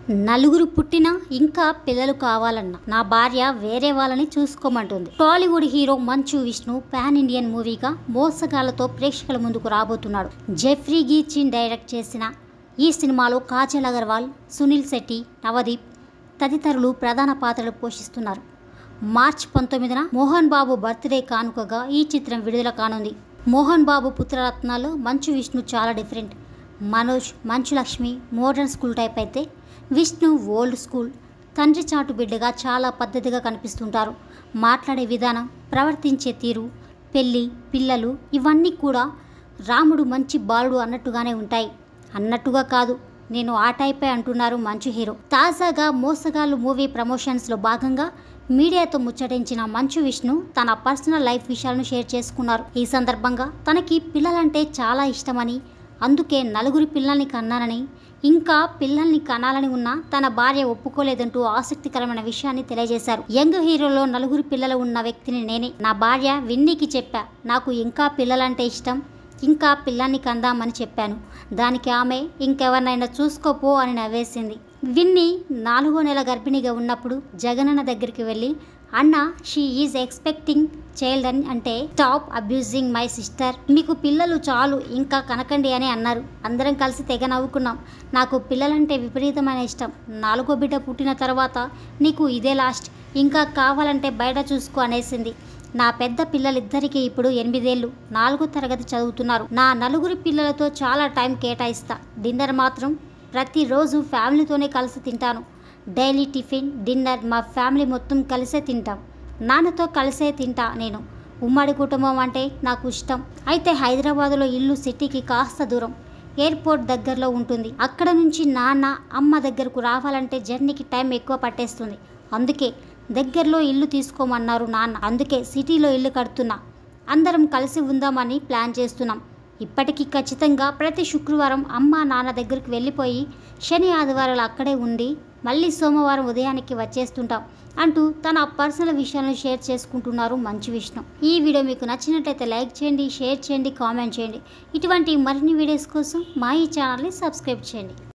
నలుగురు పుట్టినా ఇంకా పిల్లలు కావాలన్న నా భార్య వేరే వాళ్ళని చూసుకోమంటుంది Tollywood hero Manchu Vishnu pan Indian మూవీగా మోసగాళ్లతో ప్రేక్షకుల ముందుకు రాబోతున్నాడు జెఫ్రీ గీచిన్ డైరెక్ట్ చేసిన ఈ సినిమాలో కాజల్ అగర్వాల్ సునీల్ శెట్టి నవదీప్ తదితరులు ప్రధాన పాత్రలు పోషిస్తున్నారు మార్చ్ పంతొమ్మిదిన మోహన్ బాబు బర్త్డే కానుకగా ఈ చిత్రం విడుదల కానుంది మోహన్ బాబు పుత్రరత్నాలు మంచు విష్ణు చాలా డిఫరెంట్ మనోజ్ మంచు లక్ష్మి మోడర్న్ స్కూల్ టైప్ అయితే విష్ణు ఓల్డ్ స్కూల్ తండ్రి చాటు బిడ్డగా చాలా పద్ధతిగా కనిపిస్తుంటారు మాట్లాడే విధానం ప్రవర్తించే తీరు పెళ్ళి పిల్లలు ఇవన్నీ కూడా రాముడు మంచి బాలుడు అన్నట్టుగానే ఉంటాయి అన్నట్టుగా కాదు నేను ఆ టైపే అంటున్నారు మంచు హీరో తాజాగా మోసగాళ్ళు మూవీ ప్రమోషన్స్లో భాగంగా మీడియాతో ముచ్చటించిన మంచు విష్ణు తన పర్సనల్ లైఫ్ విషయాలను షేర్ చేసుకున్నారు ఈ సందర్భంగా తనకి పిల్లలంటే చాలా ఇష్టమని అందుకే నలుగురి పిల్లల్ని కన్నానని ఇంకా పిల్లల్ని కనాలని ఉన్నా తన భార్య ఒప్పుకోలేదంటూ ఆసక్తికరమైన విషయాన్ని తెలియజేశారు యంగ్ హీరోలో నలుగురు పిల్లలు ఉన్న వ్యక్తిని నేనే నా భార్య విన్నీకి చెప్పా నాకు ఇంకా పిల్లలంటే ఇష్టం ఇంకా పిల్లాన్ని కందామని చెప్పాను దానికి ఆమె ఇంకెవరినైనా చూసుకోపో అని నవ్వేసింది విన్ని నాలుగో నెల గర్భిణిగా ఉన్నప్పుడు జగనన్న దగ్గరికి వెళ్ళి అన్న షీ ఈజ్ ఎక్స్పెక్టింగ్ చైల్డ్ అని అంటే స్టాప్ అబ్యూజింగ్ మై సిస్టర్ మీకు పిల్లలు చాలు ఇంకా కనకండి అని అన్నారు అందరం కలిసి తెగ నవ్వుకున్నాం నాకు పిల్లలంటే విపరీతమైన ఇష్టం నాలుగో బిడ్డ పుట్టిన తర్వాత నీకు ఇదే లాస్ట్ ఇంకా కావాలంటే బయట చూసుకో అనేసింది నా పెద్ద పిల్లలిద్దరికీ ఇప్పుడు ఎనిమిదేళ్ళు నాలుగో తరగతి చదువుతున్నారు నా నలుగురి పిల్లలతో చాలా టైం కేటాయిస్తా డిన్నర్ మాత్రం ప్రతిరోజు ఫ్యామిలీతోనే కలిసి తింటాను డైలీ టిఫిన్ డిన్నర్ మా ఫ్యామిలీ మొత్తం కలిసే తింటాం నాన్నతో కలిసే తింటా నేను ఉమ్మడి కుటుంబం అంటే నాకు ఇష్టం అయితే హైదరాబాదులో ఇల్లు సిటీకి కాస్త దూరం ఎయిర్పోర్ట్ దగ్గరలో ఉంటుంది అక్కడ నుంచి నాన్న అమ్మ దగ్గరకు రావాలంటే జర్నీకి టైం ఎక్కువ పట్టేస్తుంది అందుకే దగ్గరలో ఇల్లు తీసుకోమన్నారు నాన్న అందుకే సిటీలో ఇల్లు కడుతున్నా అందరం కలిసి ఉందామని ప్లాన్ చేస్తున్నాం ఇప్పటికీ ఖచ్చితంగా ప్రతి శుక్రవారం అమ్మ నాన్న దగ్గరికి వెళ్ళిపోయి శని ఆదివారాలు అక్కడే ఉండి మళ్ళీ సోమవారం ఉదయానికి వచ్చేస్తుంటాం అంటూ తన పర్సనల్ విషయాలను షేర్ చేసుకుంటున్నారు మంచు విష్ణు ఈ వీడియో మీకు నచ్చినట్లయితే లైక్ చేయండి షేర్ చేయండి కామెంట్ చేయండి ఇటువంటి మరిన్ని వీడియోస్ కోసం మా ఈ ఛానల్ని సబ్స్క్రైబ్ చేయండి